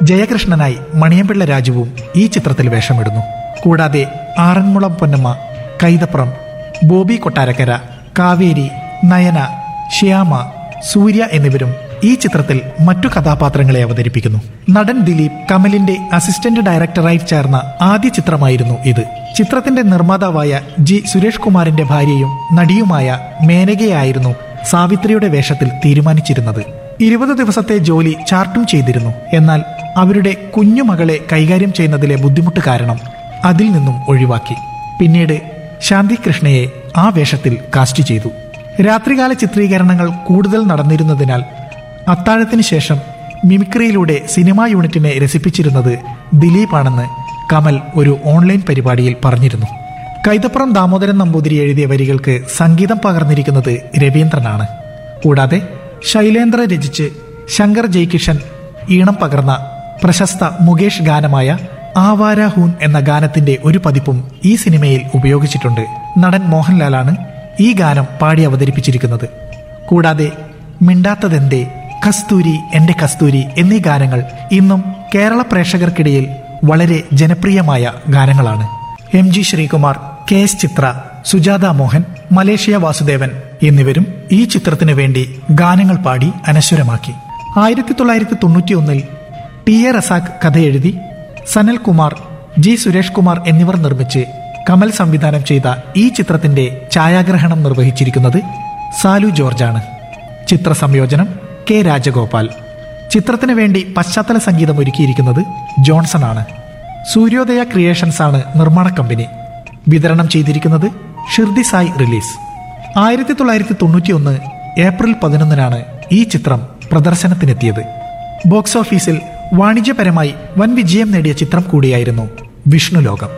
ജയകൃഷ്ണനായി മണിയമ്പിള്ള രാജുവും ഈ ചിത്രത്തിൽ വേഷമിടുന്നു കൂടാതെ ആറന്മുളം പൊന്നമ്മ കൈതപ്രം ബോബി കൊട്ടാരക്കര കാവേരി നയന ശ്യാമ സൂര്യ എന്നിവരും ഈ ചിത്രത്തിൽ മറ്റു കഥാപാത്രങ്ങളെ അവതരിപ്പിക്കുന്നു നടൻ ദിലീപ് കമലിന്റെ അസിസ്റ്റന്റ് ഡയറക്ടറായി ചേർന്ന ആദ്യ ചിത്രമായിരുന്നു ഇത് ചിത്രത്തിന്റെ നിർമ്മാതാവായ ജി സുരേഷ് കുമാറിന്റെ ഭാര്യയും നടിയുമായ മേനകയായിരുന്നു സാവിത്രിയുടെ വേഷത്തിൽ തീരുമാനിച്ചിരുന്നത് ഇരുപത് ദിവസത്തെ ജോലി ചാർട്ടും ചെയ്തിരുന്നു എന്നാൽ അവരുടെ കുഞ്ഞുമകളെ കൈകാര്യം ചെയ്യുന്നതിലെ ബുദ്ധിമുട്ട് കാരണം അതിൽ നിന്നും ഒഴിവാക്കി പിന്നീട് ശാന്തി കൃഷ്ണയെ ആ വേഷത്തിൽ കാസ്റ്റ് ചെയ്തു രാത്രികാല ചിത്രീകരണങ്ങൾ കൂടുതൽ നടന്നിരുന്നതിനാൽ അത്താഴത്തിന് ശേഷം മിമിക്രിയിലൂടെ സിനിമാ യൂണിറ്റിനെ രസിപ്പിച്ചിരുന്നത് ദിലീപാണെന്ന് കമൽ ഒരു ഓൺലൈൻ പരിപാടിയിൽ പറഞ്ഞിരുന്നു കൈതപ്പുറം ദാമോദരൻ നമ്പൂതിരി എഴുതിയ വരികൾക്ക് സംഗീതം പകർന്നിരിക്കുന്നത് രവീന്ദ്രനാണ് കൂടാതെ ശൈലേന്ദ്ര രചിച്ച് ശങ്കർ ജയ്കിഷൻ ഈണം പകർന്ന പ്രശസ്ത മുകേഷ് ഗാനമായ ആവാര ഹൂൻ എന്ന ഗാനത്തിന്റെ ഒരു പതിപ്പും ഈ സിനിമയിൽ ഉപയോഗിച്ചിട്ടുണ്ട് നടൻ മോഹൻലാലാണ് ഈ ഗാനം പാടി അവതരിപ്പിച്ചിരിക്കുന്നത് കൂടാതെ മിണ്ടാത്തതെന്തേ കസ്തൂരി എന്റെ കസ്തൂരി എന്നീ ഗാനങ്ങൾ ഇന്നും കേരള പ്രേക്ഷകർക്കിടയിൽ വളരെ ജനപ്രിയമായ ഗാനങ്ങളാണ് M G Sreekumar K S Chithra Sujatha Mohan Malaysia Vasudevan എന്നിവരും ഈ ചിത്രത്തിനു വേണ്ടി ഗാനങ്ങൾ പാടി അനശ്വരമാക്കി ആയിരത്തി തൊള്ളായിരത്തി തൊണ്ണൂറ്റിയൊന്നിൽ ടി എ റസാഖ് കഥ എഴുതി സനൽ കുമാർ ജി സുരേഷ് കുമാർ എന്നിവർ നിർമ്മിച്ച് കമൽ സംവിധാനം ചെയ്ത ഈ ചിത്രത്തിന്റെ ഛായാഗ്രഹണം നിർവഹിച്ചിരിക്കുന്നത് സാലു ജോർജാണ് ചിത്ര സംയോജനം കെ രാജഗോപാൽ ചിത്രത്തിന് വേണ്ടി പശ്ചാത്തല സംഗീതം ഒരുക്കിയിരിക്കുന്നത് ജോൺസൺ ആണ് സൂര്യോദയ ക്രിയേഷൻസ് ആണ് നിർമ്മാണ കമ്പനി വിതരണം ചെയ്തിരിക്കുന്നത് ഷിർദി സായ് റിലീസ് ആയിരത്തി തൊള്ളായിരത്തി തൊണ്ണൂറ്റിയൊന്ന് ഏപ്രിൽ പതിനൊന്നിനാണ് ഈ ചിത്രം പ്രദർശനത്തിനെത്തിയത് ബോക്സ് ഓഫീസിൽ വാണിജ്യപരമായി വൻ വിജയം നേടിയ ചിത്രം കൂടിയായിരുന്നു വിഷ്ണു ലോകം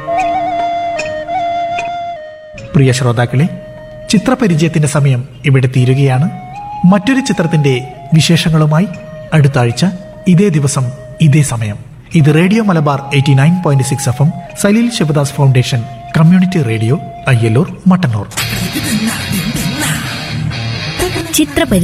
പ്രിയ ശ്രോതാക്കളെ ചിത്രപരിചയത്തിന്റെ സമയം ഇവിടെ തീരുകയാണ് മറ്റൊരു ചിത്രത്തിന്റെ വിശേഷങ്ങളുമായി അടുത്ത ആഴ്ച ഇതേ ദിവസം ഇതേ സമയം ഇത് radio Malabar eighty nine point six F M Saleel Shivadas foundation community radio Ayyallur Mattannur ചിത്രപരി